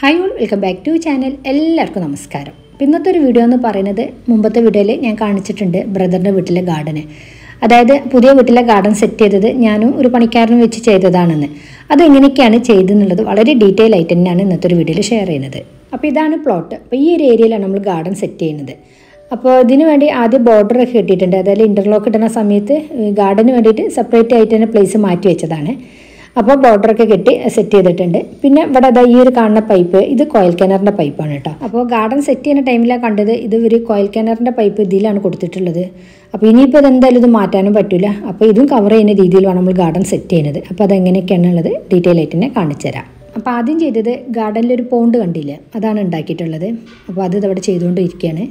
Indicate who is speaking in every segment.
Speaker 1: hi all welcome back to channel എല്ലാവർക്കും നമസ്കാരം അപ്പോൾ ഇന്നത്തെ ഒരു വീഡിയോ എന്ന് പറയുന്നത് മുമ്പത്തെ വീഡിയോയിൽ ഞാൻ കാണിച്ചിട്ടുണ്ട് ബ്രദറിൻ്റെ വീട്ടിലെ ഗാർഡന് അതായത് പുതിയ വീട്ടിലെ ഗാർഡൻ സെറ്റ് ചെയ്തത് ഞാനും ഒരു പണിക്കാരനും വെച്ച് ചെയ്തതാണെന്ന് അതെങ്ങനെയൊക്കെയാണ് ചെയ്തെന്നുള്ളത് വളരെ ഡീറ്റെയിൽ ആയിട്ട് തന്നെയാണ് ഇന്നത്തെ ഒരു വീഡിയോയിൽ ഷെയർ ചെയ്യുന്നത് അപ്പോൾ ഇതാണ് പ്ലോട്ട് അപ്പോൾ ഈ ഒരു ഏരിയയിലാണ് നമ്മൾ ഗാർഡൻ സെറ്റ് ചെയ്യുന്നത് അപ്പോൾ ഇതിന് വേണ്ടി ആദ്യം ബോർഡറൊക്കെ കിട്ടിയിട്ടുണ്ട് അതായത് ഇൻ്റർലോക്ക് ഇടുന്ന സമയത്ത് ഗാർഡന് വേണ്ടിയിട്ട് സെപ്പറേറ്റ് ആയിട്ട് തന്നെ പ്ലേസ് മാറ്റി വെച്ചതാണ് അപ്പോൾ ബോർഡറൊക്കെ കെട്ടി സെറ്റ് ചെയ്തിട്ടുണ്ട് പിന്നെ ഇവിടെ അതാ ഈ ഒരു കാണുന്ന പൈപ്പ് ഇത് കോയിൽ കിണറിൻ്റെ പൈപ്പാണ് കേട്ടോ അപ്പോൾ ഗാർഡൻ സെറ്റ് ചെയ്യുന്ന ടൈമിലാണ് കണ്ടത് ഇത് ഒരു കോയിൽ കിണറിൻ്റെ പൈപ്പ് ഇതിലാണ് കൊടുത്തിട്ടുള്ളത് അപ്പോൾ ഇനിയിപ്പോൾ ഇത് എന്തായാലും ഇത് മാറ്റാനും പറ്റില്ല അപ്പോൾ ഇതും കവർ ചെയ്യുന്ന രീതിയിൽ വേണം നമ്മൾ ഗാർഡൻ സെറ്റ് ചെയ്യുന്നത് അപ്പോൾ അതെങ്ങനെയൊക്കെയാണുള്ളത് ഡീറ്റെയിൽ ആയിട്ട് തന്നെ കാണിച്ചു തരാം അപ്പോൾ ആദ്യം ചെയ്തത് ഗാർഡനിൽ ഒരു പോണ്ട് കണ്ടില്ല അതാണ് ഉണ്ടാക്കിയിട്ടുള്ളത് അപ്പോൾ അത് ഇതവിടെ ചെയ്തുകൊണ്ടിരിക്കുകയാണ്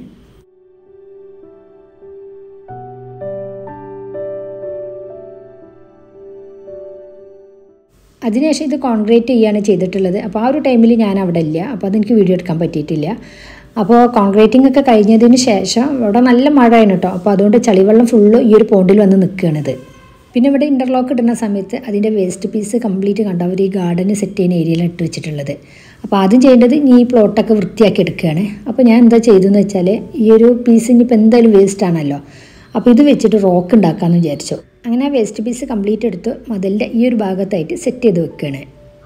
Speaker 1: അതിനുശേഷം ഇത് കോൺക്രീറ്റ് ചെയ്യുകയാണ് ചെയ്തിട്ടുള്ളത് അപ്പോൾ ആ ഒരു ടൈമിൽ ഞാൻ അവിടെ ഇല്ല അപ്പോൾ അതെനിക്ക് വീഡിയോ എടുക്കാൻ പറ്റിയിട്ടില്ല അപ്പോൾ കോൺക്രീറ്റിംഗ് ഒക്കെ കഴിഞ്ഞതിന് ശേഷം അവിടെ നല്ല മഴയാണ് കേട്ടോ അപ്പോൾ അതുകൊണ്ട് ചളിവെള്ളം ഫുള്ള് ഈ ഒരു പോണ്ടിൽ വന്ന് നിൽക്കുകയാണിത് പിന്നെ ഇവിടെ ഇൻ്റർലോക്ക് ഇടുന്ന സമയത്ത് അതിൻ്റെ വേസ്റ്റ് പീസ് കംപ്ലീറ്റ് കണ്ടു അവർ ഈ ഗാർഡന് സെറ്റ് ചെയ്യുന്ന ഏരിയയിൽ ഇട്ട് വെച്ചിട്ടുള്ളത് അപ്പോൾ ആദ്യം ചെയ്യേണ്ടത് ഇനി ഈ പ്ലോട്ടൊക്കെ വൃത്തിയാക്കി എടുക്കുകയാണ് അപ്പോൾ ഞാൻ എന്താ ചെയ്തതെന്ന് വെച്ചാൽ ഈ ഒരു പീസ് ഇനിയിപ്പോൾ എന്തായാലും വേസ്റ്റ് ആണല്ലോ അപ്പോൾ ഇത് വെച്ചിട്ട് റോക്ക് ഉണ്ടാക്കാമെന്ന് വിചാരിച്ചു അങ്ങനെ ആ വേസ്റ്റ് പീസ് കംപ്ലീറ്റ് എടുത്ത് മതിലിൻ്റെ ഈ ഒരു ഭാഗത്തായിട്ട് സെറ്റ് ചെയ്ത് വെക്കുകയാണ്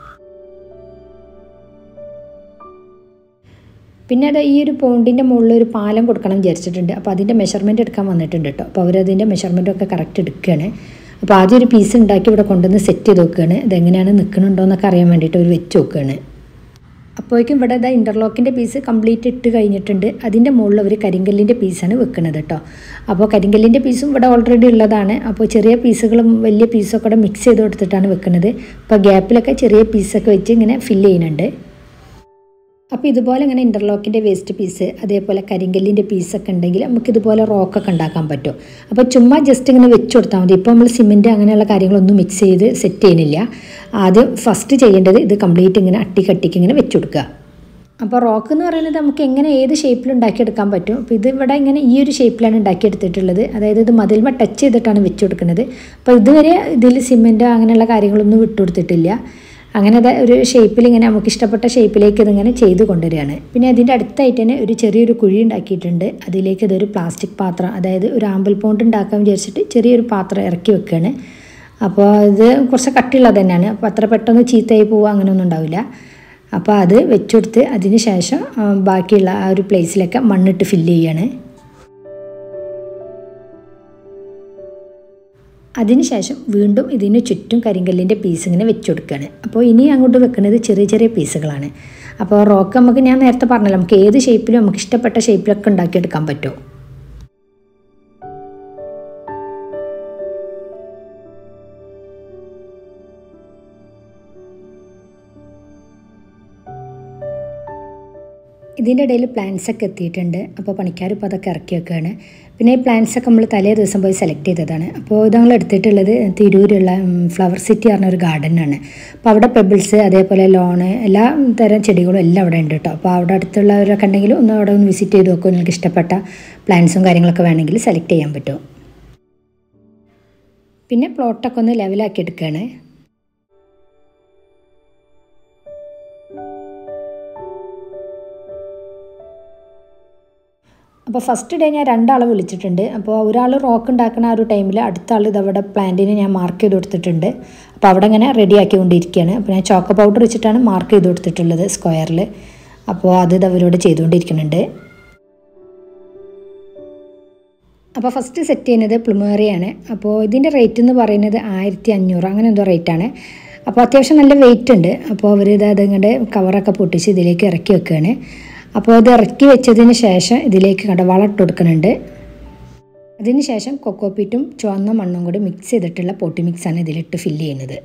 Speaker 1: പിന്നെ അത് ഈ ഒരു പോണ്ടിൻ്റെ മുകളിൽ ഒരു പാലം കൊടുക്കണം വിചാരിച്ചിട്ടുണ്ട് അപ്പോൾ അതിൻ്റെ മെഷർമെൻറ്റ് എടുക്കാൻ വന്നിട്ടുണ്ട് കേട്ടോ അപ്പോൾ അവരതിൻ്റെ മെഷർമെൻറ്റൊക്കെ കറക്റ്റ് എടുക്കുകയാണ് അപ്പോൾ ആദ്യം ഒരു പീസ് ഉണ്ടാക്കി ഇവിടെ കൊണ്ടുവന്ന് സെറ്റ് ചെയ്ത് വെക്കുകയാണ് ഇതെങ്ങനെയാണ് നിൽക്കണുണ്ടോ എന്നൊക്കെ അറിയാൻ വേണ്ടിയിട്ട് അവർ വെച്ച് നോക്കുകയാണ് അപ്പോഴേക്കും ഇവിടെ ഇതാ ഇൻ്റർലോക്കിൻ്റെ പീസ് കംപ്ലീറ്റ് ഇട്ട് കഴിഞ്ഞിട്ടുണ്ട് അതിൻ്റെ മുകളിൽ അവർ കരിങ്കല്ലിൻ്റെ പീസാണ് വെക്കുന്നത് കേട്ടോ അപ്പോൾ കരിങ്കല്ലിൻ്റെ പീസും ഇവിടെ ഓൾറെഡി ഉള്ളതാണ് അപ്പോൾ ചെറിയ പീസുകളും വലിയ പീസൊക്കെ കൂടെ മിക്സ് ചെയ്ത് കൊടുത്തിട്ടാണ് വെക്കുന്നത് അപ്പോൾ ഗ്യാപ്പിലൊക്കെ ചെറിയ പീസൊക്കെ വെച്ച് ഇങ്ങനെ ഫില്ല് ചെയ്യുന്നുണ്ട് അപ്പോൾ ഇതുപോലെ ഇങ്ങനെ ഇൻ്റർലോക്കിൻ്റെ വേസ്റ്റ് പീസ് അതേപോലെ കരിങ്കല്ലിൻ്റെ പീസൊക്കെ ഉണ്ടെങ്കിൽ നമുക്ക് ഇതുപോലെ റോക്കൊക്കെ ഉണ്ടാക്കാൻ പറ്റും അപ്പോൾ ചുമ്മാ ജസ്റ്റ് ഇങ്ങനെ വെച്ച് കൊടുത്താൽ മതി ഇപ്പോൾ നമ്മൾ സിമെൻറ്റ് അങ്ങനെയുള്ള കാര്യങ്ങളൊന്നും മിക്സ് ചെയ്ത് സെറ്റ് ചെയ്യുന്നില്ല ആദ്യം ഫസ്റ്റ് ചെയ്യേണ്ടത് ഇത് കംപ്ലീറ്റ് ഇങ്ങനെ അട്ടിക്കട്ടിക്ക് ഇങ്ങനെ വെച്ച് കൊടുക്കുക അപ്പോൾ റോക്ക് എന്ന് പറയുന്നത് നമുക്ക് എങ്ങനെ ഏത് ഷേപ്പിൽ ഉണ്ടാക്കിയെടുക്കാൻ പറ്റും അപ്പോൾ ഇത് ഇവിടെ ഇങ്ങനെ ഈ ഒരു ഷേപ്പിലാണ് ഉണ്ടാക്കിയെടുത്തിട്ടുള്ളത് അതായത് ഇത് മതിൽമ ടച്ച് ചെയ്തിട്ടാണ് വെച്ച് കൊടുക്കുന്നത് അപ്പോൾ ഇതുവരെ ഇതിൽ സിമെൻറ്റ് അങ്ങനെയുള്ള കാര്യങ്ങളൊന്നും വിട്ടുകൊടുത്തിട്ടില്ല അങ്ങനെ അത് ഒരു ഷേപ്പിൽ ഇങ്ങനെ നമുക്ക് ഇഷ്ടപ്പെട്ട ഷേപ്പിലേക്ക് ഇതിങ്ങനെ ചെയ്ത് കൊണ്ടുവരികയാണ് പിന്നെ അതിൻ്റെ അടുത്തായിട്ട് തന്നെ ഒരു ചെറിയൊരു കുഴി ഉണ്ടാക്കിയിട്ടുണ്ട് അതിലേക്ക് ഇതൊരു പ്ലാസ്റ്റിക് പാത്രം അതായത് ഒരു ആമ്പൽ പോണ്ട് ഉണ്ടാക്കാൻ വിചാരിച്ചിട്ട് ചെറിയൊരു പാത്രം ഇറക്കി വെക്കുകയാണ് അപ്പോൾ ഇത് കുറച്ച് കട്ടിയുള്ളത് തന്നെയാണ് അപ്പോൾ അത്ര പെട്ടെന്ന് ചീത്തയായി പോവുക അങ്ങനെയൊന്നും ഉണ്ടാവില്ല അപ്പോൾ അത് വെച്ചുകൊടുത്ത് അതിന് ശേഷം ബാക്കിയുള്ള ആ ഒരു പ്ലേസിലൊക്കെ മണ്ണിട്ട് ഫില്ല് ചെയ്യാണ് അതിനുശേഷം വീണ്ടും ഇതിന് ചുറ്റും കരിങ്കല്ലിൻ്റെ പീസ് ഇങ്ങനെ വെച്ച് കൊടുക്കുകയാണ് അപ്പോൾ ഇനി അങ്ങോട്ട് വെക്കുന്നത് ചെറിയ ചെറിയ പീസുകളാണ് അപ്പോൾ റോക്ക് നമുക്ക് ഞാൻ നേരത്തെ പറഞ്ഞല്ലോ നമുക്ക് ഏത് ഷേപ്പിലും നമുക്ക് ഇഷ്ടപ്പെട്ട ഷേപ്പിലൊക്കെ ഉണ്ടാക്കിയെടുക്കാൻ പറ്റും ഇതിൻ്റെ ഇടയിൽ പ്ലാന്റ്സ് ഒക്കെ എത്തിയിട്ടുണ്ട് അപ്പോൾ പണിക്കാർ ഇപ്പോൾ അതൊക്കെ ഇറക്കി വെക്കുകയാണ് പിന്നെ ഈ പ്ലാന്റ്സ് ഒക്കെ നമ്മൾ തലേ ദിവസം പോയി സെലക്ട് ചെയ്തതാണ് അപ്പോൾ ഇത് ഞങ്ങൾ എടുത്തിട്ടുള്ളത് തിരൂരുള്ള ഫ്ലവർ സിറ്റി പറഞ്ഞ ഒരു ഗാർഡനാണ് അപ്പോൾ അവിടെ പെബിൾസ് അതേപോലെ ലോണ് എല്ലാ തരം ചെടികളും എല്ലാം അവിടെ ഉണ്ട് കേട്ടോ അപ്പോൾ അവിടെ അടുത്തുള്ളവരൊക്കെ ഉണ്ടെങ്കിൽ ഒന്ന് അവിടെ ഒന്ന് വിസിറ്റ് ചെയ്ത് നോക്കും നിങ്ങൾക്ക് ഇഷ്ടപ്പെട്ട പ്ലാന്റ്സും കാര്യങ്ങളൊക്കെ വേണമെങ്കിൽ സെലക്ട് ചെയ്യാൻ പറ്റും പിന്നെ പ്ലോട്ടൊക്കെ ഒന്ന് ലെവലാക്കി എടുക്കുകയാണ് അപ്പോൾ ഫസ്റ്റ് ഡേ ഞാൻ രണ്ടാളെ വിളിച്ചിട്ടുണ്ട് അപ്പോൾ ഒരാൾ റോക്ക് ഉണ്ടാക്കുന്ന ആ ഒരു ടൈമിൽ അടുത്ത ആൾ ഇതവിടെ പ്ലാന്റിന് ഞാൻ മാർക്ക് ചെയ്ത് കൊടുത്തിട്ടുണ്ട് അപ്പോൾ അവിടെ ഇങ്ങനെ റെഡി ആക്കിക്കൊണ്ടിരിക്കുകയാണ് അപ്പോൾ ഞാൻ ചോക്ക പൗഡർ വെച്ചിട്ടാണ് മാർക്ക് ചെയ്ത് കൊടുത്തിട്ടുള്ളത് സ്ക്വയറിൽ അപ്പോൾ അത് ഇത് അവരോട് ചെയ്തുകൊണ്ടിരിക്കുന്നുണ്ട് അപ്പോൾ ഫസ്റ്റ് സെറ്റ് ചെയ്യുന്നത് പ്ലുമേറിയാണ് അപ്പോൾ ഇതിൻ്റെ റേറ്റ് എന്ന് പറയുന്നത് ആയിരത്തി അഞ്ഞൂറ് അങ്ങനെ എന്തോ റേറ്റാണ് അപ്പോൾ അത്യാവശ്യം നല്ല വെയിറ്റ് ഉണ്ട് അപ്പോൾ അവർ ഇത് അതിങ്ങോട്ട് കവറൊക്കെ പൊട്ടിച്ച് ഇതിലേക്ക് ഇറക്കി വെക്കുകയാണ് അപ്പോൾ ഇത് ഇറക്കി വെച്ചതിന് ശേഷം ഇതിലേക്ക് കണ്ട വളമിട്ട് കൊടുക്കുന്നുണ്ട് അതിന് ശേഷം കൊക്കോപ്പീറ്റും ചുവന്ന മണ്ണും കൂടി മിക്സ് ചെയ്തിട്ടുള്ള പോട്ടി മിക്സാണ് ഇതിലിട്ട് ഫില്ല് ചെയ്യുന്നത്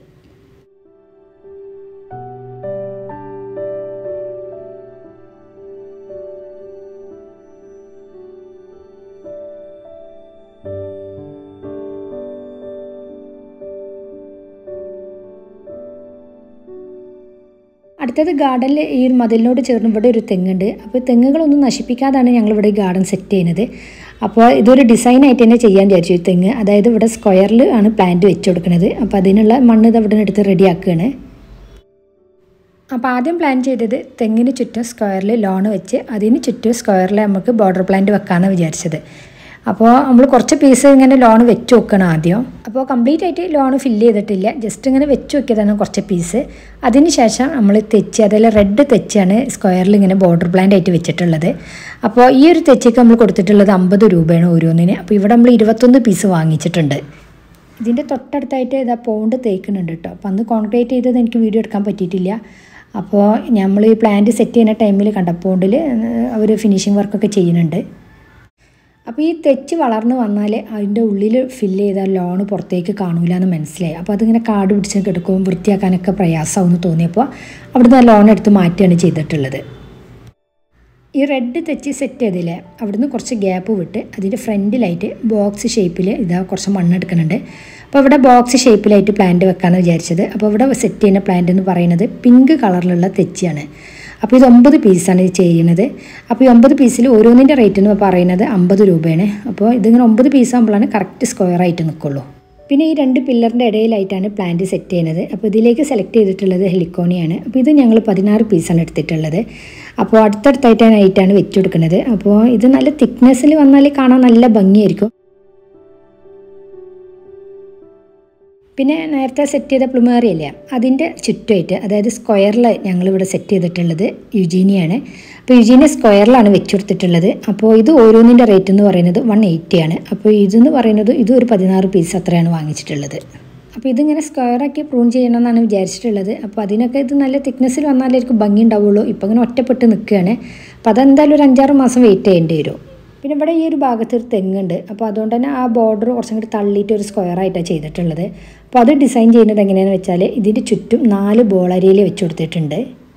Speaker 1: അടുത്തത് ഗാർഡനിൽ ഈ ഒരു മതിലിനോട് ചേർന്ന് ഇവിടെ ഒരു തെങ്ങുണ്ട് അപ്പോൾ തെങ്ങുകളൊന്നും നശിപ്പിക്കാതാണ് ഞങ്ങളിവിടെ ഈ ഗാർഡൻ സെറ്റ് ചെയ്യുന്നത് അപ്പോൾ ഇതൊരു ഡിസൈൻ ആയിട്ട് തന്നെ ചെയ്യാൻ വിചാരിച്ചു ഈ തെങ്ങ് അതായത് ഇവിടെ സ്ക്വയറിൽ ആണ് പ്ലാന്റ് വെച്ച് കൊടുക്കുന്നത് അപ്പോൾ അതിനുള്ള മണ്ണ് ഇത് അവിടെ നിന്ന് എടുത്ത് റെഡിയാക്കുകയാണ് അപ്പോൾ ആദ്യം പ്ലാൻ ചെയ്തത് തെങ്ങിന് ചുറ്റും സ്ക്വയറിൽ ലോൺ വെച്ച് അതിന് ചുറ്റും സ്ക്വയറിൽ നമുക്ക് ബോർഡർ പ്ലാന്റ് വെക്കാമെന്ന് വിചാരിച്ചത് അപ്പോൾ നമ്മൾ കുറച്ച് പീസ് ഇങ്ങനെ ലോൺ വെച്ച് വെക്കണം ആദ്യം അപ്പോൾ കംപ്ലീറ്റ് ആയിട്ട് ലോൺ ഫില്ല് ചെയ്തിട്ടില്ല ജസ്റ്റ് ഇങ്ങനെ വെച്ച് വെക്കിയതാണ് കുറച്ച് പീസ് അതിന് ശേഷം നമ്മൾ തെച്ച് അതിൽ റെഡ് തെച്ചാണ് സ്ക്വയറിൽ ഇങ്ങനെ ബോർഡർ പ്ലാന്റ് ആയിട്ട് വെച്ചിട്ടുള്ളത് അപ്പോൾ ഈ ഒരു തെച്ചൊക്കെ നമ്മൾ കൊടുത്തിട്ടുള്ളത് അമ്പത് രൂപയാണ് ഓരോന്നിന് അപ്പോൾ ഇവിടെ നമ്മൾ ഇരുപത്തൊന്ന് പീസ് വാങ്ങിച്ചിട്ടുണ്ട് ഇതിൻ്റെ തൊട്ടടുത്തായിട്ട് ഇതാ പോണ്ട് തേക്കുന്നുണ്ട് കേട്ടോ അപ്പോൾ അന്ന് കോൺക്രീറ്റ് ചെയ്തത് എനിക്ക് വീഡിയോ എടുക്കാൻ പറ്റിയിട്ടില്ല അപ്പോൾ നമ്മൾ ഈ പ്ലാന്റ് സെറ്റ് ചെയ്യുന്ന ടൈമിൽ കണ്ട പോണ്ടിൽ അവർ ഫിനിഷിങ് വർക്കൊക്കെ ചെയ്യുന്നുണ്ട് അപ്പോൾ ഈ തെച്ച് വളർന്നു വന്നാൽ അതിൻ്റെ ഉള്ളിൽ ഫില്ല് ചെയ്താൽ ലോണ് പുറത്തേക്ക് കാണൂല എന്ന് മനസ്സിലായി അപ്പോൾ അതിങ്ങനെ കാട് പിടിച്ച് കിടക്കും വൃത്തിയാക്കാനൊക്കെ പ്രയാസമാണെന്ന് തോന്നിയപ്പോൾ അവിടുന്ന് ആ ലോൺ എടുത്ത് മാറ്റുകയാണ് ചെയ്തിട്ടുള്ളത് ഈ റെഡ് തെച്ച് സെറ്റ് ചെയ്തില്ലേ അവിടുന്ന് കുറച്ച് ഗ്യാപ്പ് വിട്ട് അതിൻ്റെ ഫ്രണ്ടിലായിട്ട് ബോക്സ് ഷേപ്പിൽ ഇതാ കുറച്ച് മണ്ണെടുക്കുന്നുണ്ട് അപ്പോൾ ഇവിടെ ബോക്സ് ഷേപ്പിലായിട്ട് പ്ലാന്റ് വെക്കാമെന്ന് വിചാരിച്ചത് അപ്പോൾ ഇവിടെ സെറ്റ് ചെയ്യുന്ന പ്ലാന്റ് എന്ന് പറയുന്നത് പിങ്ക് കളറിലുള്ള തെച്ചിയാണ് അപ്പോൾ ഇത് ഒമ്പത് പീസാണ് ഇത് ചെയ്യുന്നത് അപ്പോൾ ഈ ഒമ്പത് പീസിൽ ഓരോന്നിൻ്റെ റേറ്റ് എന്ന് പറയുന്നത് അമ്പത് രൂപയാണ് അപ്പോൾ ഇതിങ്ങനെ ഒമ്പത് പീസ് ആകുമ്പോഴാണ് കറക്റ്റ് സ്ക്വയർ ആയിട്ട് നിൽക്കുള്ളൂ പിന്നെ ഈ രണ്ട് പില്ലറിൻ്റെ ഇടയിലായിട്ടാണ് പ്ലാന്റ് സെറ്റ് ചെയ്യുന്നത് അപ്പോൾ ഇതിലേക്ക് സെലക്ട് ചെയ്തിട്ടുള്ളത് ഹെലിക്കോണിയാണ് അപ്പോൾ ഇത് ഞങ്ങൾ പതിനാറ് പീസാണ് എടുത്തിട്ടുള്ളത് അപ്പോൾ അടുത്തടുത്തായിട്ടായിട്ടാണ് വെച്ച് കൊടുക്കുന്നത് അപ്പോൾ ഇത് നല്ല തിക്നെസ്സിൽ വന്നാൽ കാണാൻ നല്ല ഭംഗിയായിരിക്കും പിന്നെ നേരത്തെ സെറ്റ് ചെയ്ത പ്ലുമേറി അല്ലേ അതിൻ്റെ ചുറ്റുമായിട്ട് അതായത് സ്ക്വയറിൽ ഞങ്ങളിവിടെ സെറ്റ് ചെയ്തിട്ടുള്ളത് യുജീനിയാണ് അപ്പോൾ യുജീനിയ സ്ക്വയറിലാണ് വെച്ച് കൊടുത്തിട്ടുള്ളത് അപ്പോൾ ഇത് ഓരോന്നിൻ്റെ റേറ്റ് എന്ന് പറയുന്നത് വൺ എയ്റ്റി ആണ് അപ്പോൾ ഇതെന്ന് പറയുന്നത് ഇത് ഒരു പതിനാറ് പീസ് അത്രയാണ് വാങ്ങിച്ചിട്ടുള്ളത് അപ്പോൾ ഇതിങ്ങനെ സ്ക്വയറാക്കി പ്രൂൺ ചെയ്യണമെന്നാണ് വിചാരിച്ചിട്ടുള്ളത് അപ്പോൾ അതിനൊക്കെ ഇത് നല്ല തിക്നെസ്സിൽ വന്നാലായിരിക്കും ഭംഗി ഉണ്ടാവുള്ളൂ ഇപ്പോൾ ഇങ്ങനെ ഒറ്റപ്പെട്ട് നിൽക്കുകയാണ് അപ്പോൾ അതെന്തായാലും ഒരു അഞ്ചാറ് മാസം വെയിറ്റ് ചെയ്യേണ്ടി വരും പിന്നെ ഇവിടെ ഈ ഒരു ഭാഗത്ത് ഒരു തെങ്ങുണ്ട് അപ്പോൾ അതുകൊണ്ട് തന്നെ ആ ബോർഡർ കുറച്ചും കൂടി തള്ളിയിട്ട് ഒരു സ്ക്വയർ ആയിട്ടാണ് ചെയ്തിട്ടുള്ളത് അപ്പോൾ അത് ഡിസൈൻ ചെയ്യുന്നത് എങ്ങനെയാണെന്ന് വെച്ചാൽ ഇതിൻ്റെ ചുറ്റും നാല് ബോളരിയിൽ വെച്ച് കൊടുത്തിട്ടുണ്ട്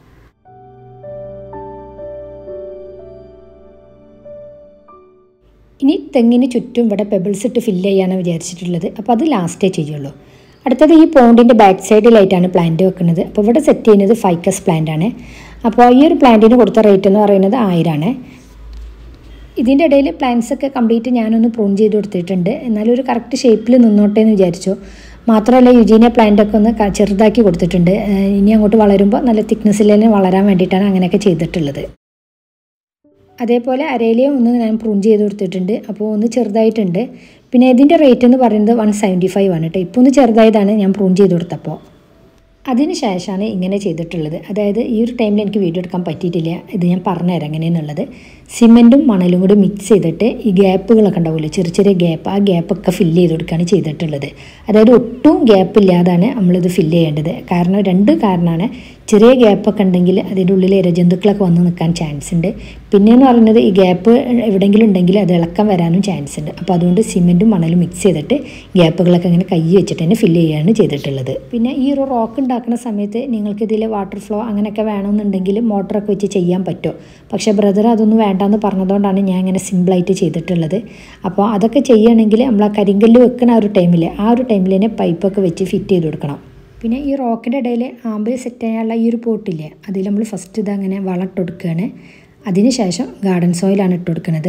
Speaker 1: ഇനി തെങ്ങിന് ചുറ്റും ഇവിടെ പെബിൾസ് ഇട്ട് ഫില്ല് ചെയ്യാനാണ് വിചാരിച്ചിട്ടുള്ളത് അപ്പോൾ അത് ലാസ്റ്റേ ചെയ്യുള്ളൂ അടുത്തത് ഈ പോണ്ടിൻ്റെ ബാക്ക് സൈഡിലായിട്ടാണ് പ്ലാന്റ് വെക്കുന്നത് അപ്പോൾ ഇവിടെ സെറ്റ് ചെയ്യുന്നത് ഫൈക്കസ് പ്ലാന്റ് ആണ് അപ്പോൾ ഈ ഒരു പ്ലാന്റിന് കൊടുത്ത റേറ്റ് എന്ന് പറയുന്നത് ആയിരമാണ് ഇതിൻ്റെ ഇടയിൽ പ്ലാന്റ്സ് ഒക്കെ കംപ്ലീറ്റ് ഞാനൊന്ന് പ്രൂൺ ചെയ്ത് കൊടുത്തിട്ടുണ്ട് എന്നാലും ഒരു കറക്റ്റ് ഷേപ്പിൽ നിന്നോട്ടെ എന്ന് വിചാരിച്ചു മാത്രമല്ല യുജീനിയ പ്ലാന്റ് ഒക്കെ ഒന്ന് ക- ചെറുതാക്കി കൊടുത്തിട്ടുണ്ട് ഏഹ് ഇനി അങ്ങോട്ട് വളരുമ്പോൾ നല്ല തിക്നെസ്സിൽ തന്നെ വളരാൻ വേണ്ടിയിട്ടാണ് അങ്ങനെയൊക്കെ ചെയ്തിട്ടുള്ളത് അതേപോലെ അരയിലെ ഒന്ന് ഞാൻ പ്രൂൺ ചെയ്ത് കൊടുത്തിട്ടുണ്ട് അപ്പോൾ ഒന്ന് ചെറുതായിട്ടുണ്ട് പിന്നെ ഇതിൻ്റെ റേറ്റ് എന്ന് പറയുന്നത് വൺ സെവൻറ്റി ഫൈവ് ആണ് കേട്ടോ ഇപ്പോൾ ഒന്ന് ചെറുതായതാണ് ഞാൻ പ്രൂൺ ചെയ്ത് കൊടുത്തപ്പോൾ അതിന് ശേഷമാണ് ഇങ്ങനെ ചെയ്തിട്ടുള്ളത് അതായത് ഈ ഒരു ടൈമിൽ എനിക്ക് വീഡിയോ എടുക്കാൻ പറ്റിയിട്ടില്ല ഇത് ഞാൻ പറഞ്ഞുതരാം എങ്ങനെയെന്നുള്ളത് സിമെൻറ്റും മണലും കൂടി മിക്സ് ചെയ്തിട്ട് ഈ ഗ്യാപ്പുകളൊക്കെ ഉണ്ടാവില്ലേ ചെറിയ ചെറിയ ഗ്യാപ്പ് ആ ഗ്യാപ്പൊക്കെ ഫില്ല് ചെയ്ത് കൊടുക്കുകയാണ് ചെയ്തിട്ടുള്ളത് അതായത് ഒട്ടും ഗ്യാപ്പ് ഇല്ലാതാണ് നമ്മളിത് ഫില്ല് ചെയ്യേണ്ടത് കാരണം രണ്ട് കാരണമാണ് ചെറിയ ഗ്യാപ്പൊക്കെ ഉണ്ടെങ്കിൽ അതിൻ്റെ ഉള്ളിൽ ഇരജന്തുക്കളൊക്കെ വന്ന് നിൽക്കാൻ ചാൻസ് ഉണ്ട് പിന്നെയെന്ന് പറയുന്നത് ഈ ഗ്യാപ്പ് എവിടെയെങ്കിലും ഉണ്ടെങ്കിൽ അത് ഇളക്കം വരാനും ചാൻസ് ഉണ്ട് അപ്പോൾ അതുകൊണ്ട് സിമെൻറ്റും മണലും മിക്സ് ചെയ്തിട്ട് ഗ്യാപ്പുകളൊക്കെ ഇങ്ങനെ കൈ വെച്ചിട്ട് തന്നെ ഫില്ല് ചെയ്യാണ് ചെയ്തിട്ടുള്ളത് പിന്നെ ഈ ഒരു റോക്ക് ഉണ്ടാക്കുന്ന സമയത്ത് നിങ്ങൾക്ക് ഇതിൽ വാട്ടർ ഫ്ലോ അങ്ങനെയൊക്കെ വേണമെന്നുണ്ടെങ്കിൽ മോട്ടറൊക്കെ വെച്ച് ചെയ്യാൻ പറ്റുമോ പക്ഷേ ബ്രദർ അതൊന്നും വേണ്ടാന്ന് പറഞ്ഞതുകൊണ്ടാണ് ഞാൻ ഇങ്ങനെ സിമ്പിളായിട്ട് ചെയ്തിട്ടുള്ളത് അപ്പോൾ അതൊക്കെ ചെയ്യുകയാണെങ്കിൽ നമ്മൾ ആ കരിങ്കല്ല് വെക്കുന്ന ആ ഒരു ടൈമിൽ ആ ഒരു ടൈമിൽ തന്നെ പൈപ്പൊക്കെ വെച്ച് ഫിറ്റ് ചെയ്ത് കൊടുക്കണം പിന്നെ ഈ റോക്കിൻ്റെ ഇടയിൽ ആമ്പിൾ സെറ്റ് ചെയ്യാനുള്ള ഈ ഒരു പോട്ടില്ലേ അതിൽ നമ്മൾ ഫസ്റ്റ് ഇതങ്ങനെ വളം ഇട്ട് കൊടുക്കുകയാണ് അതിന് ശേഷം ഗാർഡൻ സോയിലാണ് ഇട്ട് കൊടുക്കുന്നത്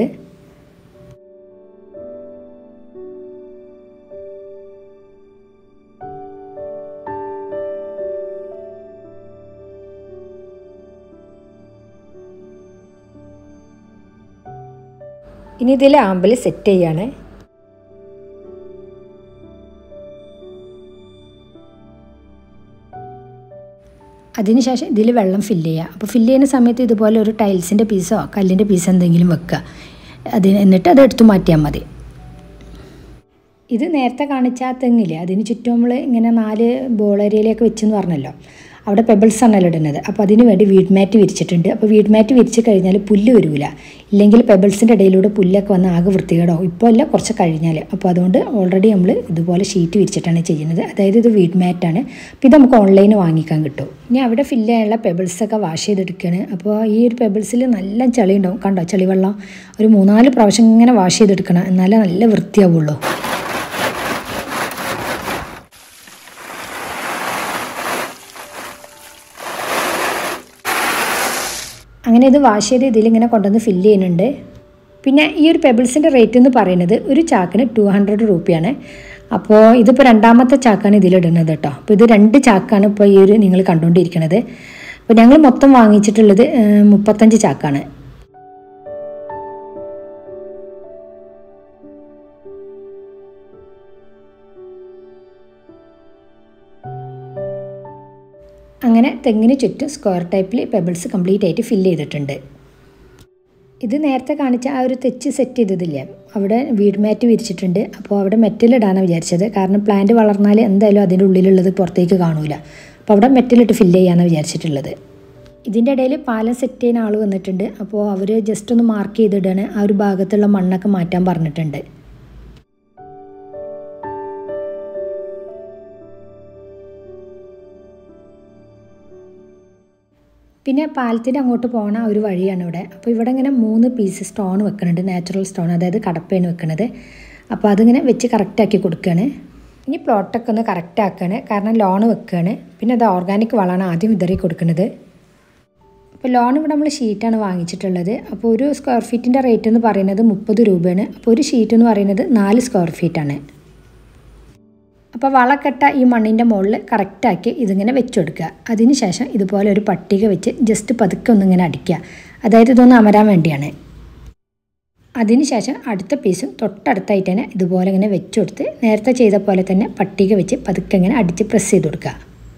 Speaker 1: ഇനി ഇതിൽ ആമ്പിൾ സെറ്റ് ചെയ്യാണ് അതിനുശേഷം ഇതിൽ വെള്ളം ഫില്ല് ചെയ്യുക അപ്പോൾ ഫില്ല് ചെയ്യുന്ന സമയത്ത് ഇതുപോലെ ഒരു ടൈൽസിൻ്റെ പീസോ കല്ലിൻ്റെ പീസോ എന്തെങ്കിലും വെക്കുക അതിന് എന്നിട്ട് അത് എടുത്തു മാറ്റിയാൽ മതി ഇത് നേരത്തെ കാണിച്ച ആ തെങ്ങില്ലേ അതിന് ചുറ്റും നമ്മൾ ഇങ്ങനെ നാല് ബോളേരിയയിലേക്ക് വെച്ചെന്ന് പറഞ്ഞല്ലോ അവിടെ പെബിൾസ് ആണല്ലോ ഇടുന്നത് അപ്പോൾ അതിന് വേണ്ടി വീഡ് മാറ്റ് വിരിച്ചിട്ടുണ്ട് അപ്പോൾ വീഡ് മാറ്റ് വിരിച്ച് കഴിഞ്ഞാൽ പുല്ല് വരില്ല ഇല്ലെങ്കിൽ പെബിൾസിൻ്റെ ഇടയിലൂടെ പുല്ലൊക്കെ വന്ന് ആകെ വൃത്തികേടാവും ഇപ്പോൾ അല്ല കുറച്ച് കഴിഞ്ഞാൽ അപ്പോൾ അതുകൊണ്ട് ഓൾറെഡി നമ്മൾ ഇതുപോലെ ഷീറ്റ് വിരിച്ചിട്ടാണ് ചെയ്യുന്നത് അതായത് ഇത് വീഡ് മാറ്റാണ് അപ്പോൾ ഇത് നമുക്ക് ഓൺലൈനിൽ വാങ്ങിക്കാൻ കിട്ടും ഇനി അവിടെ ഫില്ല് ചെയ്യാനുള്ള പെബിൾസൊക്കെ വാഷ് ചെയ്തെടുക്കുകയാണ് അപ്പോൾ ഈ ഒരു പെബിൾസിൽ നല്ല ചളി ഉണ്ടാവും കണ്ടോ ചളിവെള്ളം ഒരു മൂന്നാല് പ്രാവശ്യം ഇങ്ങനെ വാഷ് ചെയ്തെടുക്കണം എന്നാലേ നല്ല വൃത്തിയാവുള്ളൂ അങ്ങനെ ഇത് വാഷ് ചെയ്ത് ഇതിലിങ്ങനെ കൊണ്ടുവന്ന് ഫില്ല് ചെയ്യുന്നുണ്ട് പിന്നെ ഈ ഒരു പെബിൾസിൻ്റെ റേറ്റ് എന്ന് പറയുന്നത് ഒരു ചാക്കിന് ടു ഹൺഡ്രഡ് റുപ്പിയാണ് അപ്പോൾ ഇതിപ്പോൾ രണ്ടാമത്തെ ചാക്കാണ് ഇതിലിടുന്നത് കേട്ടോ അപ്പോൾ ഇത് രണ്ട് ചാക്കാണ് ഇപ്പോൾ ഈ ഒരു നിങ്ങൾ കണ്ടുകൊണ്ടിരിക്കുന്നത് അപ്പോൾ ഞങ്ങൾ മൊത്തം വാങ്ങിച്ചിട്ടുള്ളത് ഏഹ്, മുപ്പത്തഞ്ച് ചാക്കാണ് അങ്ങനെ തെങ്ങിന് ചുറ്റും സ്ക്വയർ ടൈപ്പിൽ പെബിൾസ് കംപ്ലീറ്റ് ആയിട്ട് ഫില്ല് ചെയ്തിട്ടുണ്ട് ഇത് നേരത്തെ കാണിച്ച ആ ഒരു തെച്ച് സെറ്റ് ചെയ്തതില്ലേ അവിടെ വീട് മാറ്റ് വിരിച്ചിട്ടുണ്ട് അപ്പോൾ അവിടെ മെറ്റലിടാനാണ് വിചാരിച്ചത് കാരണം പ്ലാന്റ് വളർന്നാൽ എന്തായാലും അതിൻ്റെ ഉള്ളിലുള്ളത് പുറത്തേക്ക് കാണൂല അപ്പോൾ അവിടെ മെറ്റലിട്ട് ഫില്ല് ചെയ്യാനാണ് വിചാരിച്ചിട്ടുള്ളത് ഇതിൻ്റെ ഇടയിൽ പാലം സെറ്റ് ചെയ്യുന്ന ആൾ വന്നിട്ടുണ്ട് അപ്പോൾ അവർ ജസ്റ്റ് ഒന്ന് മാർക്ക് ചെയ്തിടാണ് ആ ഒരു ഭാഗത്തുള്ള മണ്ണൊക്കെ മാറ്റാൻ പറഞ്ഞിട്ടുണ്ട് പിന്നെ പാലത്തിൻ്റെ അങ്ങോട്ട് പോണ ഒരു വഴിയാണ് ഇവിടെ അപ്പോൾ ഇവിടെ ഇങ്ങനെ മൂന്ന് പീസ് സ്റ്റോൺ വെക്കുന്നുണ്ട് നാച്ചുറൽ സ്റ്റോൺ അതായത് കടപ്പയാണ് വെക്കുന്നത് അപ്പോൾ അതിങ്ങനെ വെച്ച് കറക്റ്റാക്കി കൊടുക്കുകയാണ് ഇനി പ്ലോട്ടൊക്കെ ഒന്ന് കറക്റ്റ് ആക്കുകയാണ് കാരണം ലോൺ വെക്കുകയാണ് പിന്നെ അത് ഓർഗാനിക് വളമാണ് ആദ്യം വിതറി കൊടുക്കുന്നത് അപ്പോൾ ലോൺ ഇവിടെ നമ്മൾ ഷീറ്റാണ് വാങ്ങിച്ചിട്ടുള്ളത് അപ്പോൾ ഒരു സ്ക്വയർ ഫീറ്റിൻ്റെ റേറ്റ് എന്ന് പറയുന്നത് മുപ്പത് രൂപയാണ് അപ്പോൾ ഒരു ഷീറ്റ് എന്ന് പറയുന്നത് നാല് സ്ക്വയർ ഫീറ്റാണ് അപ്പോൾ വളക്കെട്ട ഈ മണ്ണിൻ്റെ മുകളിൽ കറക്റ്റാക്കി ഇതിങ്ങനെ വെച്ച് കൊടുക്കുക അതിന് ശേഷം ഇതുപോലെ ഒരു പട്ടിക വെച്ച് ജസ്റ്റ് പതുക്കെ ഒന്നിങ്ങനെ അടിക്കുക അതായത് ഇതൊന്ന് അമരാൻ വേണ്ടിയാണ് അതിനുശേഷം അടുത്ത പീസും തൊട്ടടുത്തായിട്ട് തന്നെ ഇതുപോലെ ഇങ്ങനെ വെച്ച് കൊടുത്ത് നേരത്തെ ചെയ്ത പോലെ തന്നെ പട്ടിക വെച്ച് പതുക്കെ ഇങ്ങനെ അടിച്ച് പ്രസ് ചെയ്ത് കൊടുക്കുക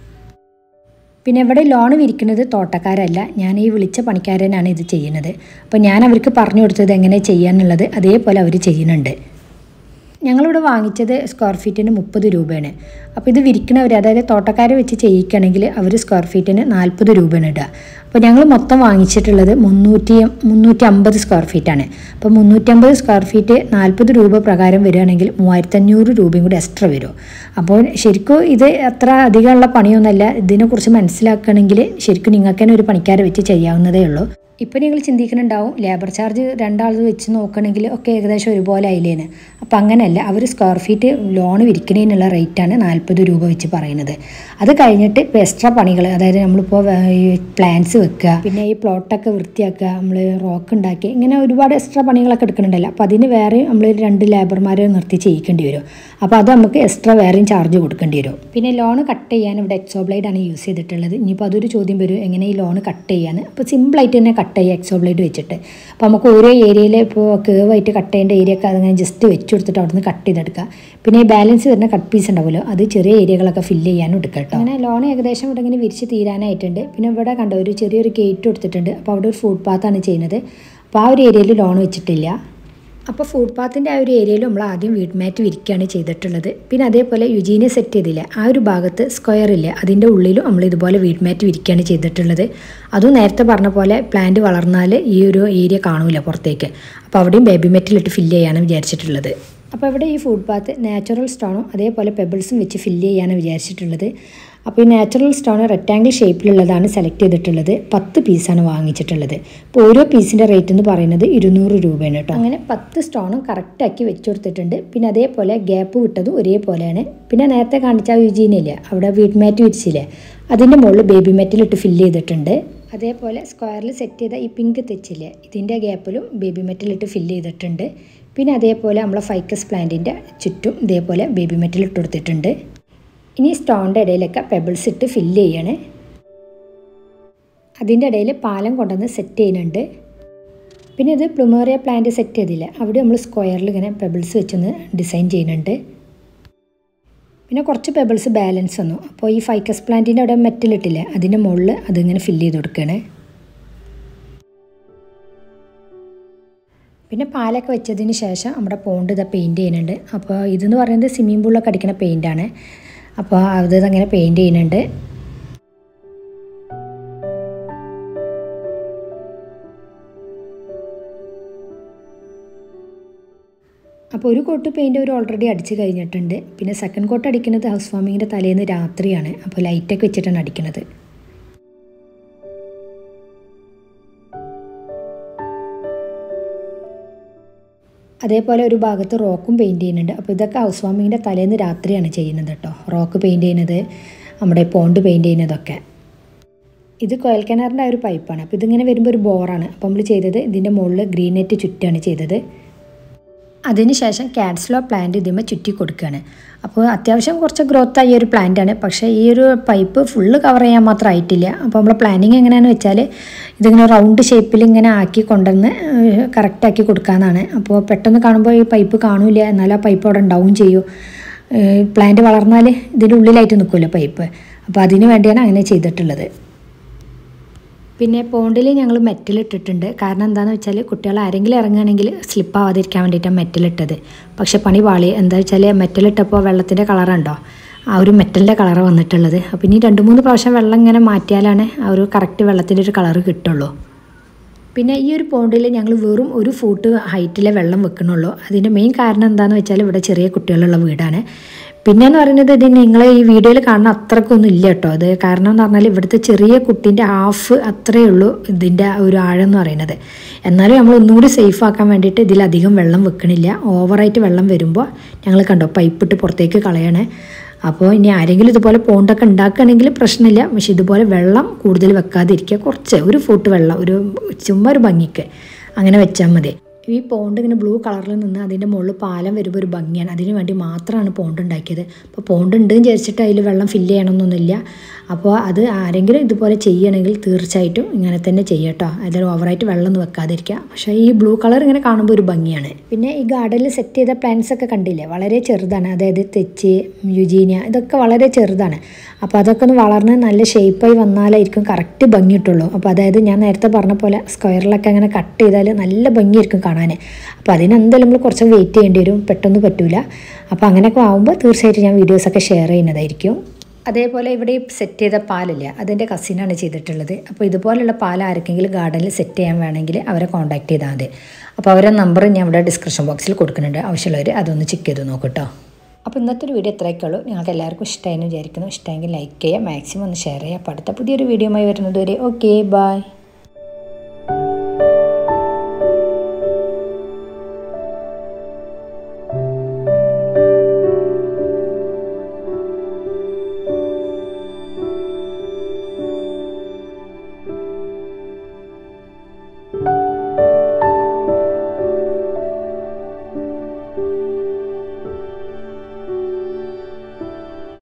Speaker 1: പിന്നെ ഇവിടെ ലോൺ വിരിക്കുന്നത് തോട്ടക്കാരല്ല ഞാൻ ഈ വിളിച്ച പണിക്കാരനാണ് ഇത് ചെയ്യുന്നത് അപ്പോൾ ഞാൻ അവർക്ക് പറഞ്ഞു കൊടുത്തത് എങ്ങനെ ചെയ്യാന്നുള്ളത് അതേപോലെ അവർ ചെയ്യുന്നുണ്ട് ഞങ്ങളിവിടെ വാങ്ങിച്ചത് സ്ക്വയർ ഫീറ്റിന് മുപ്പത് രൂപയാണ് അപ്പോൾ ഇത് വിരിക്കണവർ അതായത് തോട്ടക്കാരെ വെച്ച് ചെയ്യിക്കുകയാണെങ്കിൽ അവർ സ്ക്വയർ ഫീറ്റിന് നാൽപ്പത് രൂപയാണ് ഇടുക അപ്പോൾ ഞങ്ങൾ മൊത്തം വാങ്ങിച്ചിട്ടുള്ളത് മുന്നൂറ്റി മുന്നൂറ്റി അമ്പത് സ്ക്വയർ ഫീറ്റാണ് അപ്പോൾ മുന്നൂറ്റമ്പത് സ്ക്വയർ ഫീറ്റ് നാൽപ്പത് രൂപ പ്രകാരം വരികയാണെങ്കിൽ മൂവായിരത്തഞ്ഞൂറ് രൂപയും കൂടി എക്സ്ട്രാ വരും അപ്പോൾ ശരിക്കും ഇത് അത്ര അധികമുള്ള പണിയൊന്നുമല്ല ഇതിനെക്കുറിച്ച് മനസ്സിലാക്കുകയാണെങ്കിൽ ശരിക്കും നിങ്ങൾക്ക് തന്നെ ഒരു പണിക്കാരെ വെച്ച് ചെയ്യാവുന്നതേ ഉള്ളൂ ഇപ്പോൾ നിങ്ങൾ ചിന്തിക്കുന്നുണ്ടാവും ലേബർ ചാർജ് രണ്ടാൾ വെച്ച് നോക്കണമെങ്കിൽ ഒക്കെ ഏകദേശം ഒരുപോലെ ആയില്ലേന് അപ്പോൾ അങ്ങനെയല്ല അവർ സ്ക്വയർ ഫീറ്റ് ലോൺ വിരിക്കണതിനുള്ള റേറ്റാണ് നാൽപ്പത് രൂപ വെച്ച് പറയുന്നത് അത് കഴിഞ്ഞിട്ട് ഇപ്പോൾ എക്സ്ട്രാ പണികൾ അതായത് നമ്മളിപ്പോൾ വേ- ഈ പ്ലാന്റ്സ് വെക്കുക പിന്നെ ഈ പ്ലോട്ടൊക്കെ വൃത്തിയാക്കുക നമ്മൾ റോക്ക് ഉണ്ടാക്കി ഇങ്ങനെ ഒരുപാട് എക്സ്ട്രാ പണികളൊക്കെ എടുക്കുന്നുണ്ടല്ലോ അപ്പോൾ അതിന് വേറെ നമ്മൾ രണ്ട് ലേബർമാരെ നിർത്തി ചെയ്യിക്കേണ്ടി വരും അപ്പോൾ അത് നമുക്ക് എക്സ്ട്രാ വേറെയും ചാർജ് കൊടുക്കേണ്ടി വരും പിന്നെ ലോൺ കട്ട് ചെയ്യാൻ ഇവിടെ എക്സോ ബ്ലേഡ് ആണ് യൂസ് ചെയ്തിട്ടുള്ളത് ഇനിയിപ്പോൾ അതൊരു ചോദ്യം വരും എങ്ങനെ ഈ ലോൺ കട്ട് ചെയ്യാൻ അപ്പോൾ സിമ്പിളായിട്ട് തന്നെ കട്ട് ചെയ്യുക എക്സോ ബ്ലേഡ് വെച്ചിട്ട് അപ്പോൾ നമുക്ക് ഓരോ ഏരിയയിൽ ഇപ്പോൾ കേവായിട്ട് കട്ട് ചെയ്യേണ്ട ഏരിയ ഒക്കെ അതിങ്ങനെ ജസ്റ്റ് വെച്ച് കൊടുത്തിട്ട് അവിടുന്ന് കട്ട് ചെയ്തെടുക്കുക പിന്നെ ഈ ബാലൻസ് വരുന്ന കട്ട് പീസ് ഉണ്ടാവുമല്ലോ അത് ചെറിയ ഏരിയകളൊക്കെ ഫില്ല് ചെയ്യാനും എടുക്കുക കേട്ടോ അങ്ങനെ ലോൺ ഏകദേശം ഇവിടെ ഇങ്ങനെ വിരിച്ച് തീരാനായിട്ടുണ്ട് പിന്നെ ഇവിടെ കണ്ടോ ഒരു ചെറിയൊരു ഗേറ്റ് കൊടുത്തിട്ടുണ്ട് അപ്പോൾ അവിടെ ഒരു ഫുഡ് പാത്താണ് ചെയ്യുന്നത് അപ്പോൾ ആ ഒരു ഏരിയയിൽ ലോൺ വെച്ചിട്ടില്ല അപ്പോൾ ഫുഡ് പാത്തിൻ്റെ ആ ഒരു ഏരിയയിൽ നമ്മൾ ആദ്യം വീട് മാറ്റ് വിരിക്കുകയാണ് ചെയ്തിട്ടുള്ളത് പിന്നെ അതേപോലെ യുജീനെ സെറ്റ് ചെയ്തില്ല ആ ഒരു ഭാഗത്ത് സ്ക്വയർ ഇല്ല അതിൻ്റെ ഉള്ളിലും നമ്മൾ ഇതുപോലെ വീട് മാറ്റ് വിരിക്കുകയാണ് ചെയ്തിട്ടുള്ളത് അതും നേരത്തെ പറഞ്ഞ പോലെ പ്ലാന്റ് വളർന്നാൽ ഈ ഒരു ഏരിയ കാണൂല പുറത്തേക്ക് അപ്പോൾ അവിടെയും ബേബി മെറ്റിലിട്ട് ഫില്ല് ചെയ്യാനാണ് വിചാരിച്ചിട്ടുള്ളത് അപ്പോൾ ഇവിടെ ഈ ഫുഡ് പാത്ത് നാച്ചുറൽ സ്റ്റോണും അതേപോലെ പെബിൾസും വെച്ച് ഫില്ല് ചെയ്യാനാണ് വിചാരിച്ചിട്ടുള്ളത് അപ്പോൾ ഈ നാച്ചുറൽ സ്റ്റോൺ റെക്റ്റാങ്കിൾ ഷേപ്പിലുള്ളതാണ് സെലക്ട് ചെയ്തിട്ടുള്ളത് പത്ത് പീസാണ് വാങ്ങിച്ചിട്ടുള്ളത് അപ്പോൾ ഓരോ പീസിൻ്റെ റേറ്റ് എന്ന് പറയുന്നത് ഇരുന്നൂറ് രൂപയാണ് കേട്ടോ അങ്ങനെ പത്ത് സ്റ്റോണും കറക്റ്റാക്കി വെച്ച് കൊടുത്തിട്ടുണ്ട് പിന്നെ അതേപോലെ ഗ്യാപ്പ് വിട്ടതും ഒരേപോലെയാണ് പിന്നെ നേരത്തെ കാണിച്ച ആ യുജീനില്ലേ അവിടെ വീട്ട് മാറ്റ് വിരിച്ചില്ലേ അതിൻ്റെ മുകളിൽ ബേബി മെറ്റലിട്ട് ഫില്ല് ചെയ്തിട്ടുണ്ട് അതേപോലെ സ്ക്വയറിൽ സെറ്റ് ചെയ്ത ഈ പിങ്ക് തെച്ചില്ലേ ഇതിൻ്റെ ഗ്യാപ്പിലും ബേബി മെറ്റലിട്ട് ഫില്ല് ചെയ്തിട്ടുണ്ട് പിന്നെ അതേപോലെ നമ്മളെ ഫൈക്കസ് പ്ലാന്റിൻ്റെ ചുറ്റും ഇതേപോലെ ബേബി മെറ്റൽ ഇട്ട് കൊടുത്തിട്ടുണ്ട് ഇനി സ്റ്റോണിൻ്റെ ഇടയിലൊക്കെ പെബിൾസ് ഇട്ട് ഫില്ല് ചെയ്യണേ അതിൻ്റെ ഇടയിൽ പാലം കൊണ്ടുവന്ന് സെറ്റ് ചെയ്യുന്നുണ്ട് പിന്നെ ഇത് പ്ലുമേറിയ പ്ലാന്റ് സെറ്റ് ചെയ്തില്ല അവിടെ നമ്മൾ സ്ക്വയറിൽ ഇങ്ങനെ പെബിൾസ് വെച്ചൊന്ന് ഡിസൈൻ ചെയ്യുന്നുണ്ട് പിന്നെ കുറച്ച് പെബിൾസ് ബാലൻസ് വന്നു അപ്പോൾ ഈ ഫൈക്കസ് പ്ലാന്റിൻ്റെ അവിടെ മെറ്റലിട്ടില്ലേ അതിൻ്റെ മുകളിൽ അതിങ്ങനെ ഫില്ല് ചെയ്ത് കൊടുക്കണേ പിന്നെ പാലൊക്കെ വെച്ചതിന് ശേഷം നമ്മുടെ പോണ്ട് ഇതാ പെയിൻറ്റ് ചെയ്യുന്നുണ്ട് അപ്പോൾ ഇതെന്ന് പറയുന്നത് സ്വിമ്മിംഗ് പൂളിലൊക്കെ അടിക്കുന്ന പെയിൻ്റാണ് അപ്പോൾ അത് അങ്ങനെ പെയിൻറ്റ് ചെയ്യുന്നുണ്ട് അപ്പോൾ ഒരു കോട്ട് പെയിൻറ്റ് അവർ ഓൾറെഡി അടിച്ച് കഴിഞ്ഞിട്ടുണ്ട് പിന്നെ സെക്കൻഡ് കോട്ട് അടിക്കുന്നത് ഹൗസ് വാമിങ്ങിൻ്റെ തലേന്ന് രാത്രിയാണ് അപ്പോൾ ലൈറ്റൊക്കെ വെച്ചിട്ടാണ് അടിക്കുന്നത് അതേപോലെ ഒരു ഭാഗത്ത് റോക്കും പെയിൻറ്റ് ചെയ്യുന്നുണ്ട് അപ്പോൾ ഇതൊക്കെ ഹൗസ് വാമിങ്ങിൻ്റെ തലേന്ന് രാത്രിയാണ് ചെയ്യുന്നത് കേട്ടോ റോക്ക് പെയിൻറ്റ് ചെയ്യുന്നത് നമ്മുടെ പോണ്ട് പെയിൻറ്റ് ചെയ്യുന്നതൊക്കെ ഇത് കോയൽ കിണറിൻ്റെ ആ ഒരു പൈപ്പാണ് അപ്പോൾ ഇതിങ്ങനെ വരുമ്പോൾ ഒരു ബോറാണ് അപ്പോൾ നമ്മൾ ചെയ്തത് ഇതിൻ്റെ മുകളിൽ ഗ്രീൻ നെറ്റ് ചുറ്റാണ് ചെയ്തത് അതിനുശേഷം കാഡ്സ്ലോ പ്ലാന്റ് ഇതിന്മേൽ ചുറ്റി കൊടുക്കുകയാണ് അപ്പോൾ അത്യാവശ്യം കുറച്ച് ഗ്രോത്ത് ആയ ഒരു പ്ലാന്റാണ് പക്ഷേ ഈ ഒരു പൈപ്പ് ഫുള്ള് കവർ ചെയ്യാൻ മാത്രം ആയിട്ടില്ല അപ്പോൾ നമ്മൾ പ്ലാനിങ് എങ്ങനെയാണെന്ന് വെച്ചാൽ ഇതിങ്ങനെ റൗണ്ട് ഷേപ്പിൽ ഇങ്ങനെ ആക്കി കൊണ്ടുവന്ന് കറക്റ്റാക്കി കൊടുക്കാമെന്നാണ് അപ്പോൾ പെട്ടെന്ന് കാണുമ്പോൾ ഈ പൈപ്പ് കാണില്ല എന്നാൽ ആ പൈപ്പ് അവിടെ ഉണ്ടാവും ചെയ്യും പ്ലാന്റ് വളർന്നാൽ ഇതിൻ്റെ ഉള്ളിലായിട്ട് നിൽക്കുമല്ലോ പൈപ്പ് അപ്പോൾ അതിന് വേണ്ടിയാണ് അങ്ങനെ ചെയ്തിട്ടുള്ളത് പിന്നെ പോണ്ടിൽ ഞങ്ങൾ മെറ്റലിട്ടിട്ടുണ്ട് കാരണം എന്താണെന്ന് വെച്ചാൽ കുട്ടികൾ ആരെങ്കിലും ഇറങ്ങുകയാണെങ്കിൽ സ്ലിപ്പ് ആവാതിരിക്കാൻ വേണ്ടിയിട്ടാണ് മെറ്റലിട്ടത് പക്ഷേ പണി പാളി എന്താ വെച്ചാൽ മെറ്റലിട്ടപ്പോൾ വെള്ളത്തിൻ്റെ കളറുണ്ടോ ആ ഒരു മെറ്റലിൻ്റെ കളറ് വന്നിട്ടുള്ളത് അപ്പോൾ ഇനി രണ്ട് മൂന്ന് പ്രാവശ്യം വെള്ളം ഇങ്ങനെ മാറ്റിയാലാണ് ആ ഒരു കറക്റ്റ് വെള്ളത്തിൻ്റെ ഒരു കളറ് കിട്ടുള്ളൂ പിന്നെ ഈ ഒരു പോണ്ടിൽ ഞങ്ങൾ വെറും ഒരു ഫൂട്ട് ഹൈറ്റിലെ വെള്ളം വെക്കണുള്ളൂ അതിൻ്റെ മെയിൻ കാരണം എന്താണെന്ന് വെച്ചാൽ ഇവിടെ ചെറിയ കുട്ടികളുള്ള വീടാണ് പിന്നെന്ന് പറയുന്നത് ഇത് നിങ്ങൾ ഈ വീഡിയോയിൽ കാണുന്ന അത്രക്കൊന്നും ഇല്ല കേട്ടോ അത് കാരണം എന്ന് പറഞ്ഞാൽ ഇവിടുത്തെ ചെറിയ കുട്ടീൻ്റെ ഹാഫ് അത്രയേ ഉള്ളൂ ഇതിൻ്റെ ഒരു ആഴം എന്ന് പറയുന്നത് എന്നാലും നമ്മൾ ഒന്നുകൂടി സേഫ് ആക്കാൻ വേണ്ടിയിട്ട് ഇതിലധികം വെള്ളം വെക്കണില്ല ഓവറായിട്ട് വെള്ളം വരുമ്പോൾ ഞങ്ങൾ കണ്ടോ പൈപ്പിട്ട് പുറത്തേക്ക് കളയണേ അപ്പോൾ ഇനി ആരെങ്കിലും ഇതുപോലെ പോണ്ടൊക്കെ ഉണ്ടാക്കുകയാണെങ്കിൽ പ്രശ്നമില്ല പക്ഷെ ഇതുപോലെ വെള്ളം കൂടുതൽ വെക്കാതിരിക്കുക കുറച്ച് ഒരു ഫൂട്ട് വെള്ളം ഒരു ചുമ്മാ ഒരു ഭംഗിക്ക് അങ്ങനെ വെച്ചാൽ മതി ഈ പോണ്ട് ഇങ്ങനെ ബ്ലൂ കളറിൽ നിന്ന് അതിൻ്റെ മുകളിൽ പാലം വരുമ്പോൾ ഒരു ഭംഗിയാണ് അതിന് വേണ്ടി മാത്രമാണ് പോണ്ട് ഉണ്ടാക്കിയത് അപ്പോൾ പോണ്ട് ഉണ്ട് എന്ന് വിചാരിച്ചിട്ട് അതിൽ വെള്ളം ഫില്ല് ചെയ്യണമെന്നൊന്നുമില്ല അപ്പോൾ അത് ആരെങ്കിലും ഇതുപോലെ ചെയ്യണമെങ്കിൽ തീർച്ചയായിട്ടും ഇങ്ങനെ തന്നെ ചെയ്യട്ടോ അതിൽ ഓവറായിട്ട് വെള്ളം ഒന്നും വെക്കാതിരിക്കുക പക്ഷേ ഈ ബ്ലൂ കളർ ഇങ്ങനെ കാണുമ്പോൾ ഒരു ഭംഗിയാണ് പിന്നെ ഈ ഗാർഡനിൽ സെറ്റ് ചെയ്ത പ്ലാന്റ്സ് ഒക്കെ കണ്ടില്ലേ വളരെ ചെറുതാണ് അതായത് തെച്ചി യുജീനിയ ഇതൊക്കെ വളരെ ചെറുതാണ് അപ്പോൾ അതൊക്കെ ഒന്ന് വളർന്ന് നല്ല ഷേപ്പായി വന്നാലായിരിക്കും കറക്റ്റ് ഭംഗി കിട്ടുള്ളൂ അപ്പോൾ അതായത് ഞാൻ നേരത്തെ പറഞ്ഞ പോലെ സ്ക്വയറിലൊക്കെ അങ്ങനെ കട്ട് ചെയ്താൽ നല്ല ഭംഗിയായിരിക്കും കാണാൻ അപ്പോൾ അതിനെന്തായാലും നമ്മൾ കുറച്ച് വെയിറ്റ് ചെയ്യേണ്ടി വരും പെട്ടെന്ന് പറ്റൂല അപ്പോൾ അങ്ങനെയൊക്കെ ആകുമ്പോൾ തീർച്ചയായിട്ടും ഞാൻ വീഡിയോസൊക്കെ ഷെയർ ചെയ്യുന്നതായിരിക്കും അതേപോലെ ഇവിടെ ഈ സെറ്റ് ചെയ്ത പാലില്ല അതിൻ്റെ കസിനാണ് ചെയ്തിട്ടുള്ളത് അപ്പോൾ ഇതുപോലുള്ള പാൽ ആർക്കെങ്കിലും ഗാർഡനിൽ സെറ്റ് ചെയ്യാൻ വേണമെങ്കിൽ അവരെ കോൺടാക്ട് ചെയ്താൽ മതി അപ്പോൾ അവരുടെ നമ്പർ ഞാൻ ഇവിടെ ഡിസ്ക്രിപ്ഷൻ ബോക്സിൽ കൊടുക്കുന്നുണ്ട് ആവശ്യമുള്ളവർ അതൊന്ന് ചെക്ക് ചെയ്ത് നോക്കട്ടോ അപ്പോൾ ഇന്നത്തെ ഒരു വീഡിയോ ഇത്രയൊക്കെയുള്ളൂ നിങ്ങൾക്ക് എല്ലാവർക്കും ഇഷ്ടമായെന്ന് വിചാരിക്കുന്നു ഇഷ്ടമെങ്കിൽ ലൈക്ക് ചെയ്യുക മാക്സിമം ഒന്ന് ഷെയർ ചെയ്യുക അപ്പോൾ അടുത്ത പുതിയൊരു വീഡിയോയുമായി വരുന്നത് വരെ ഓക്കെ ബൈ